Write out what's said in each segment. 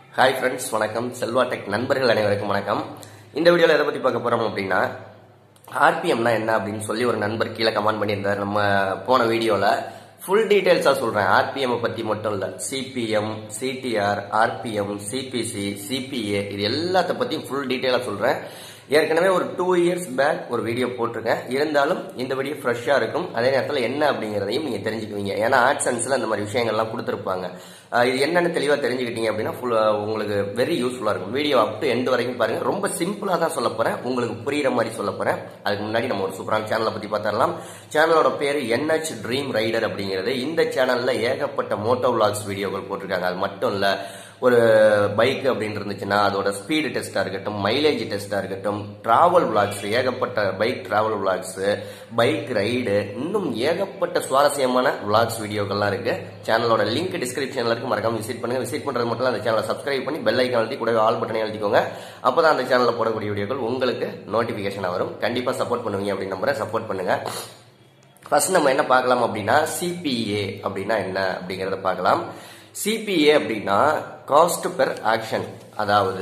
hi friends வணக்கம் Selva tech நண்பர்கள் அனைவருக்கும் வணக்கம் இந்த வீடியோவில் எதை பற்றி பார்க்க போகிறோம் அப்படின்னா ஆர்பிஎம்னா என்ன அப்படின்னு சொல்லி ஒரு நண்பர் கீழே கமெண்ட் பண்ணியிருந்தார் நம்ம போன வீடியோவில் ஃபுல் டீட்டெயில்ஸாக சொல்கிறேன் ஆர்பிஎம் பற்றி மட்டும் இல்லை CPM CTR RPM CPC CPA இது எல்லாத்த பற்றியும் ஃபுல் டீட்டெயிலாக சொல்கிறேன் ஏற்கனவே ஒரு டூ இயர்ஸ் பேக் ஒரு வீடியோ போட்டிருக்கேன் இருந்தாலும் இந்த வீடியோ ஃப்ரெஷ்ஷாக இருக்கும் அதே நேரத்தில் என்ன அப்படிங்கிறதையும் நீங்கள் தெரிஞ்சுக்குவீங்க ஏன்னா ஆர்ட்ஸ் அண்ட்ஸில் அந்த மாதிரி விஷயங்கள்லாம் கொடுத்துருப்பாங்க ஆஹ் இது என்னன்னு தெளிவாக தெரிஞ்சுக்கிட்டீங்க அப்படின்னா ஃபுல் உங்களுக்கு வெரி யூஸ்ஃபுல்லாக இருக்கும் வீடியோ அப் டு எண்டு வரைக்கும் பாருங்கள் ரொம்ப சிம்பிளாக தான் சொல்ல போகிறேன் உங்களுக்கு புரியுற மாதிரி சொல்ல போகிறேன் அதுக்கு முன்னாடி நம்ம ஒரு சூப்பரான சேனலை பற்றி பார்த்துடலாம் சேனலோட பேர் என்ஹெச் ட்ரீம் ரைடர் அப்படிங்கிறது இந்த சேனலில் ஏகப்பட்ட மோட்டோ விளாக்ஸ் வீடியோக்கள் போட்டிருக்காங்க அது மட்டும் இல்லை ஒரு பைக் அப்படின்னு இருந்துச்சுன்னா அதோட ஸ்பீடு டெஸ்ட்டாக இருக்கட்டும் மைலேஜ் டெஸ்ட்டாக இருக்கட்டும் டிராவல் விளாக்ஸ் ஏகப்பட்ட bike travel vlogs bike ride இன்னும் ஏகப்பட்ட சுவாரஸ்யமான விளாக்ஸ் வீடியோக்கள்லாம் இருக்கு சேனலோட லிங்க் டிஸ்கிரிப்ஷனில் இருக்கு மறக்காம விசிட் பண்ணுங்க விசிட் பண்றது மட்டும் இல்ல, அந்த சேனலை சப்ஸ்கிரைப் பண்ணி பெல் ஐக்கான் அழுத்தி கூட ஆல் பட்டனை அழுத்திக்கோங்க அப்பதான் அந்த சேனலில் போடக்கூடிய வீடியோக்கள் உங்களுக்கு நோட்டிஃபிகேஷன் வரும் கண்டிப்பாக சப்போர்ட் பண்ணுவீங்க அப்படின்னு நம்புறேன் சப்போர்ட் பண்ணுங்க ஃபர்ஸ்ட் நம்ம என்ன பார்க்கலாம் அப்படின்னா சிபிஏ அப்படின்னா என்ன அப்படிங்கறத பார்க்கலாம் சிபிஏ அப்படின்னா காஸ்ட் பெர் ஆக்ஷன் அதாவது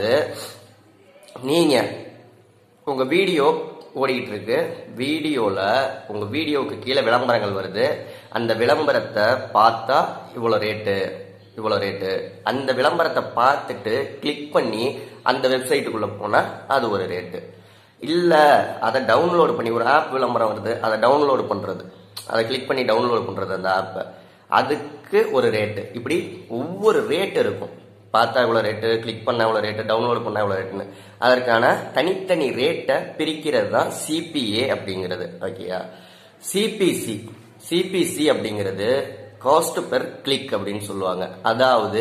நீங்க உங்க வீடியோ ஓடிக்கிட்டு இருக்கு வீடியோல உங்க வீடியோவுக்கு கீழே விளம்பரங்கள் வருது அந்த விளம்பரத்தை பார்த்தா இவ்வளோ ரேட்டு இவ்வளோ ரேட்டு அந்த விளம்பரத்தை பார்த்துட்டு கிளிக் பண்ணி அந்த வெப்சைட்டுக்குள்ள போனா அது ஒரு ரேட்டு இல்ல அதை டவுன்லோட் பண்ணி ஒரு ஆப் விளம்பரம் வருது அதை டவுன்லோட் பண்றது அதை கிளிக் பண்ணி டவுன்லோட் பண்றது அந்த ஆப்பை அதுக்கு ஒரு ரேட்டு இப்படி ஒவ்வொரு ரேட் இருக்கும் பார்த்தா இவ்வளோ ரேட்டு கிளிக் பண்ண இவ்வளோ ரேட்டு டவுன்லோட் பண்ண இவ்வளோ ரேட்டுன்னு அதற்கான தனித்தனி ரேட்டை பிரிக்கிறது தான் சிபிஏ அப்படிங்கிறது ஓகேயா சிபிசி சிபிசி அப்படிங்கிறது காஸ்ட் பெர் கிளிக் அப்படின்னு சொல்லுவாங்க அதாவது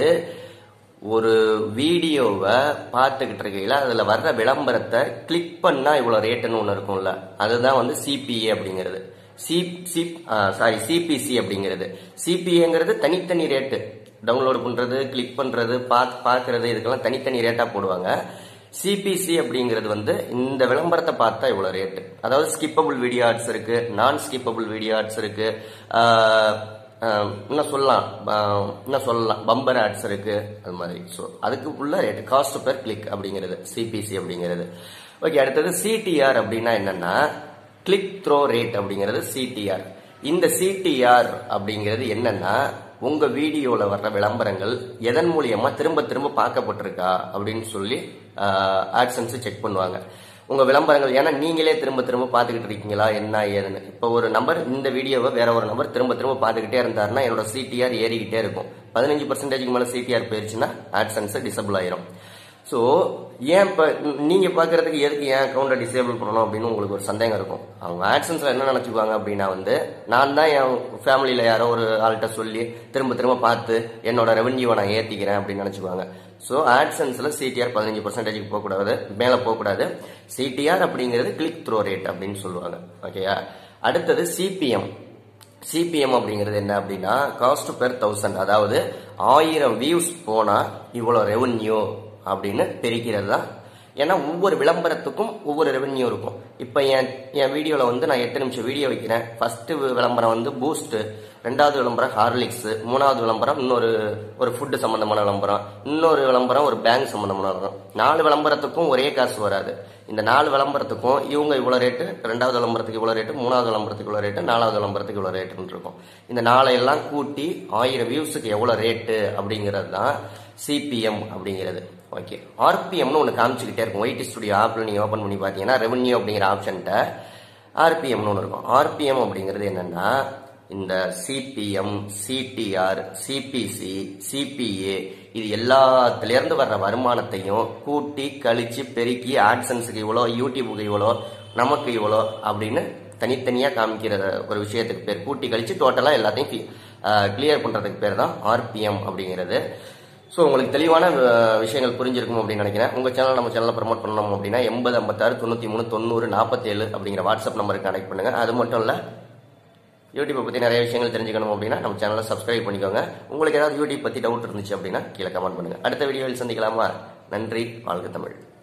ஒரு வீடியோவை பார்த்துக்கிட்டு இருக்கையில் அதில் வர்ற விளம்பரத்தை கிளிக் பண்ணால் இவ்வளோ ரேட்டுன்னு ஒன்று இருக்கும்ல அதுதான் வந்து சிபிஏ அப்படிங்கிறது சி சி சாரி சிபிசி அப்படிங்கிறது சிபிஏங்கிறது தனித்தனி ரேட்டு டவுன்லோட் பண்ணுறது கிளிக் பண்ணுறது பார்த்து பார்க்கறது இதுக்கெல்லாம் தனித்தனி ரேட்டாக போடுவாங்க சிபிசி அப்படிங்கிறது வந்து இந்த விளம்பரத்தை பார்த்தா இவ்வளோ ரேட்டு அதாவது ஸ்கிப்பபிள் வீடியோ ஆர்ட்ஸ் இருக்கு நான் ஸ்கிப்பபிள் வீடியோ ஆர்ட்ஸ் இருக்கு ஆஹ், ஆஹ், இன்னும் சொல்லலாம் ஆஹ், இன்னும் சொல்லலாம் பம்பர் ஆட்ஸ் இருக்கு அது மாதிரி ஸோ அதுக்கு உள்ள ரேட் காஸ்ட் பெர் கிளிக் அப்படிங்கிறது சிபிசி அப்படிங்கிறது ஓகே அடுத்தது சிடிஆர் அப்படின்னா என்னன்னா கிளிக் த்ரோ ரேட் அப்படிங்கிறது சிடிஆர் இந்த சிடிஆர் அப்படிங்கிறது என்னன்னா உங்க வீடியோல வர்ற விளம்பரங்கள் எதன் மூலியமா திரும்ப திரும்ப பார்க்கப்பட்டிருக்கா அப்படின்னு சொல்லி ஆட்சன்ஸ் செக் பண்ணுவாங்க உங்க விளம்பரங்கள் ஏன்னா நீங்களே திரும்ப திரும்ப பார்த்துக்கிட்டு இருக்கீங்களா என்ன ஏதுன்னு இப்போ ஒரு நம்பர் இந்த வீடியோவை வேற ஒரு நம்பர் திரும்ப திரும்ப பார்த்துக்கிட்டே இருந்தாருன்னா என்னோட சிடிஆர் ஏறிக்கிட்டே இருக்கும் பதினஞ்சு பர்சன்டேஜ்க்கு மேலே சிடிஆர் போயிருச்சுன்னா ஆட்சன்ஸ் டிசபிள் ஆயிரும் ஸோ ஏன் இப்போ நீங்கள் பார்க்கறதுக்கு எதுக்கு ஏன் அக்கௌண்ட்டை டிசேபிள் பண்ணணும் அப்படின்னு உங்களுக்கு ஒரு சந்தேகம் இருக்கும் அவங்க ஆக்ஷன்ஸில் என்ன நினச்சிக்குவாங்க அப்படின்னா வந்து நான் தான் என் ஃபேமிலியில் யாரோ ஒரு ஆள்கிட்ட சொல்லி திரும்ப திரும்ப பார்த்து என்னோட ரெவன்யூவை நான் ஏற்றிக்கிறேன் அப்படின்னு நினச்சிக்குவாங்க ஸோ ஆட்சன்ஸில் சிடிஆர் பதினஞ்சு பர்சன்டேஜுக்கு போகக்கூடாது மேலே போகக்கூடாது சிடிஆர் அப்படிங்கிறது கிளிக் த்ரோ ரேட் அப்படின்னு சொல்லுவாங்க ஓகேயா அடுத்தது சிபிஎம் சிபிஎம் அப்படிங்கிறது என்ன அப்படின்னா காஸ்ட் பெர் தௌசண்ட் அதாவது ஆயிரம் வியூஸ் போனா இவ்வளோ ரெவன்யூ அப்படின்னு பிரிக்கிறது தான் ஏன்னா ஒவ்வொரு விளம்பரத்துக்கும் ஒவ்வொரு ரெவன்யூ இருக்கும் இப்போ என் என் வீடியோவில் வந்து நான் எட்டு நிமிஷம் வீடியோ வைக்கிறேன் ஃபர்ஸ்ட் விளம்பரம் வந்து பூஸ்ட் ரெண்டாவது விளம்பரம் ஹார்லிக்ஸ் மூணாவது விளம்பரம் இன்னொரு ஒரு ஃபுட்டு சம்மந்தமான விளம்பரம் இன்னொரு விளம்பரம் ஒரு பேங்க் சம்மந்தமான விளம்பரம் நாலு விளம்பரத்துக்கும் ஒரே காசு வராது இந்த நாலு விளம்பரத்துக்கும் இவங்க இவ்வளோ ரேட்டு ரெண்டாவது விளம்பரத்துக்கு இவ்வளோ ரேட்டு மூணாவது விளம்பரத்துக்கு இவ்வளோ ரேட்டு நாலாவது விளம்பரத்துக்கு இவ்வளோ ரேட்டுன்னு இருக்கும் இந்த நாளையெல்லாம் கூட்டி ஆயிரம் வியூஸுக்கு எவ்வளோ ரேட்டு அப்படிங்கிறது தான் சிபிஎம் அப்படிங்கிறது ஓகே ஆர்பிஎம்னு ஒன்று காமிச்சிக்கிட்டே இருக்கும் ஒயிட் ஸ்டுடியோ ஆப்பில் நீங்கள் ஓப்பன் பண்ணி பார்த்தீங்கன்னா ரெவன்யூ அப்படிங்கிற ஆப்ஷன்ட்ட ஆர்பிஎம்னு ஒன்று இருக்கும் ஆர்பிஎம் அப்படிங்கிறது என்னன்னா இந்த சிபிஎம் சிடிஆர் சிபிசி சிபிஏ இது எல்லாத்துலேருந்து வர்ற வருமானத்தையும் கூட்டி கழிச்சு பெருக்கி ஆட்சன்ஸுக்கு இவ்வளோ யூடியூபுக்கு இவ்வளோ நமக்கு இவ்வளோ அப்படின்னு தனித்தனியாக காமிக்கிற ஒரு விஷயத்துக்கு பேர் கூட்டி கழிச்சு டோட்டலாக எல்லாத்தையும் கிளியர் பண்ணுறதுக்கு பேர் தான் ஆர்பிஎம் அப்படிங்கிறது ஸோ உங்களுக்கு தெளிவான அஹ், விஷயங்கள் புரிஞ்சிருக்கும் அப்படின்னு நினைக்கிறேன் உங்கள் சேனல் நம்ம சேனலை ப்ரமோட் பண்ணணும் அப்படின்னா எண்பது ஐம்பத்தாறு தொண்ணூற்றி மூணு தொண்ணூறு நாற்பத்தேழு அப்படிங்கிற வாட்ஸ்அப் நம்பருக்கு கனெக்ட் பண்ணுங்க அது மட்டும் இல்லை யூடியூப்பை பற்றி நிறைய விஷயங்கள் தெரிஞ்சுக்கணும் அப்படின்னா நம்ம சேனலை சப்ஸ்கிரைப் பண்ணிக்கோங்க உங்களுக்கு ஏதாவது யூடியூப் பற்றி டவுட் இருந்துச்சு அப்படின்னா கீழே கமெண்ட் பண்ணுங்க அடுத்த வீடியோவில் சந்திக்கலாமா நன்றி வாழ்க தமிழ்